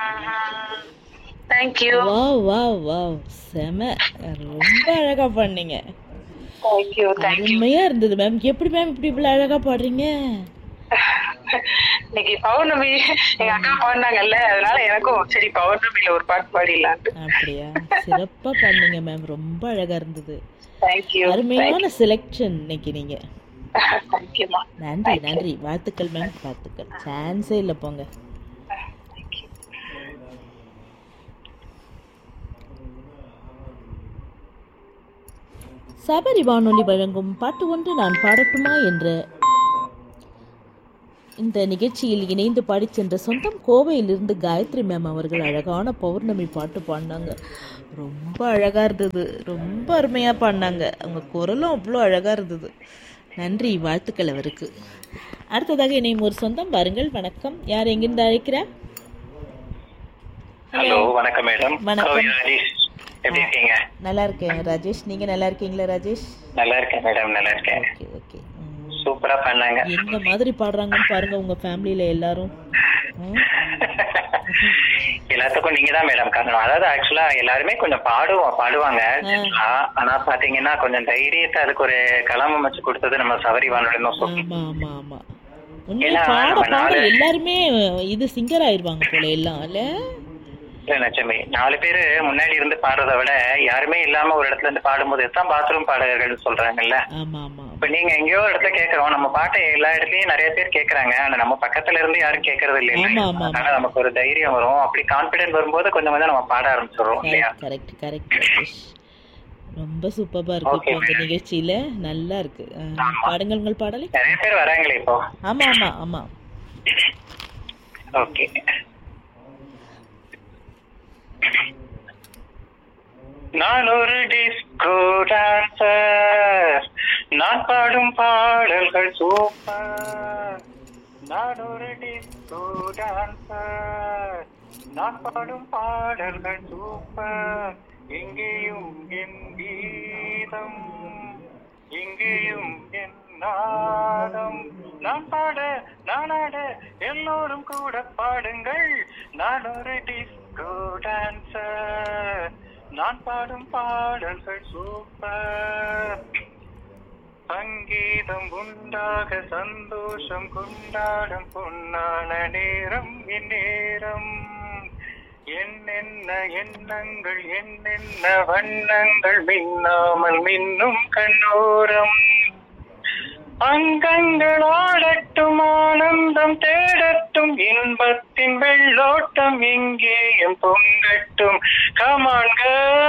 Thank you wow wow wow செம ரொம்ப அழகா பண்ணீங்க தேங்க்யூ தேங்க்யூ அருமையா இருந்தது மேம் எப்படி மேம் இப்படி இவ்வளவு அழகா பாடுறீங்க இன்னைக்கு பௌர்ணமி எங்க அக்கா பாடினாங்கல்ல அதனால எனக்கும் சரி பௌர்ணமியில ஒரு பாட்டு பாடிடலான்ட்டு அப்படியா சிறப்பா பண்ணீங்க மேம் ரொம்ப அழகா இருந்தது தேங்க்யூ அருமையான செலெக்ஷன் இன்னைக்கு நீங்க தேங்க்யூமா நன்றி நன்றி வாழ்த்துக்கள் மேம் வாழ்த்துக்கள் சான்ஸே இல்லை போங்க சபரி வானொலி வழங்கும் பாட்டு ஒன்று நான் பாடட்டுமா என்ற இந்த நிகழ்ச்சியில் இணைந்து பாடிச் சென்ற சொந்தம் கோவையிலிருந்து காயத்ரி மேம் அவர்கள் அழகான பௌர்ணமி பாட்டு பாடினாங்க ரொம்ப அழகா இருந்தது ரொம்ப அருமையா பாடினாங்க அவங்க குரலும் அவ்வளோ அழகா இருந்தது நன்றி வாழ்த்துக்கள் அவருக்கு அடுத்ததாக இணையும் ஒரு சொந்தம் வாருங்கள் வணக்கம் யார் எங்கிருந்து அழைக்கிறார் ஹலோ வணக்கம் மேடம் வணக்கம். கௌரி ராஜேஷ் எப்படி இருக்கீங்க நல்லா இருக்கேன் ராஜேஷ் நீங்க நல்லா இருக்கீங்களா ராஜேஷ் நல்லா இருக்கேன் மேடம் நல்லா இருக்கேன் ஓகே ஓகே சூப்பரா பண்ணாங்க எந்த மாதிரி பாடுறாங்கன்னு பாருங்க உங்க ஃபேமிலியில எல்லாரும் ம், எல்லாத்துக்கும் நீங்க தான் மேடம் காரணம் அதாவது ஆக்சுவலா எல்லாருமே கொஞ்சம் பாடுவோம் பாடுவாங்க ஆ, ஆனா பாத்தீங்கன்னா கொஞ்சம் தைரியத்தை அதுக்கு ஒரு களம் அமைச்சு கொடுத்தது நம்ம சபரி வானொலி தான் சொல்லணும் ஆமா ஆமா ஆமா உண்மையா ஏன்னா, பாட நம்ம பாட நாலு- எல்லாருமே இது சிங்கர் ஆயிருவாங்க போல எல்லாம் இல்ல இல்ல லட்சுமி நாலு பேரு முன்னாடி இருந்து பாடுறத விட யாருமே இல்லாம ஒரு இடத்துல இருந்து பாடும்போது எத்தான் பாத்ரூம் பாடகர்கள் சொல்றாங்கல்ல ஆமா ஆமா இப்ப நீங்க எங்கேயோ ஒரு இடத்துல கேக்குறோம் நம்ம பாட்டை எல்லா இடத்துலயும் நிறைய பேர் கேக்குறாங்க ஆனா நம்ம பக்கத்துல இருந்து யாரும் கேக்குறது இல்ல ஆமா, ஆமா, ஆமா. அதனால நமக்கு ஒரு தைரியம் வரும் அப்படி கான்பிடன்ட் வரும்போது கொஞ்சம் கொஞ்சம் நம்ம பாட ஆரம்பிச்சிடுறோம் இல்லையா கரெக்ட் கரெக்ட் ராஜேஷ் ரொம்ப சூப்பரா இருக்கு Okay, இப்போ இந்த நிகழ்ச்சியில நல்லா இருக்கு ஆ, பாடுங்கள் உங்கள் பாடலை நிறைய பேர் வராங்களே இப்போ ஆமா ஆமா ஆமா ஓகே நான் ஒரு டிஸ்கோ டான்சர் நான் பாடும் பாடல்கள் சூப்பர் நான் ஒரு டிஸ்கோ டான்சர் நான் பாடும் பாடல்கள் சூப்பர் எங்கேயும் என் கீதம் எங்கேயும் என் நாதம் நான் பாட நான் ஆட எல்லோரும் கூட பாடுங்கள் நான் ஒரு டிஸ்கோ டான்சர் நான் பாடும் பாடல்கள் சூப்பர் சங்கீதம் உண்டாக சந்தோஷம் கொண்டாடும் பொன்னான நேரம் இந்நேரம் என்னென்ன எண்ணங்கள் என்னென்ன வண்ணங்கள் மின்னாமல் மின்னும் கண்ணோரம் அங்கங்கள் ஆடட்டும் ஆனந்தம் தேடட்டும் இன்பத்தின் வெள்ளோட்டம் எங்கேயும் பொங்கட்டும் கமான்கள்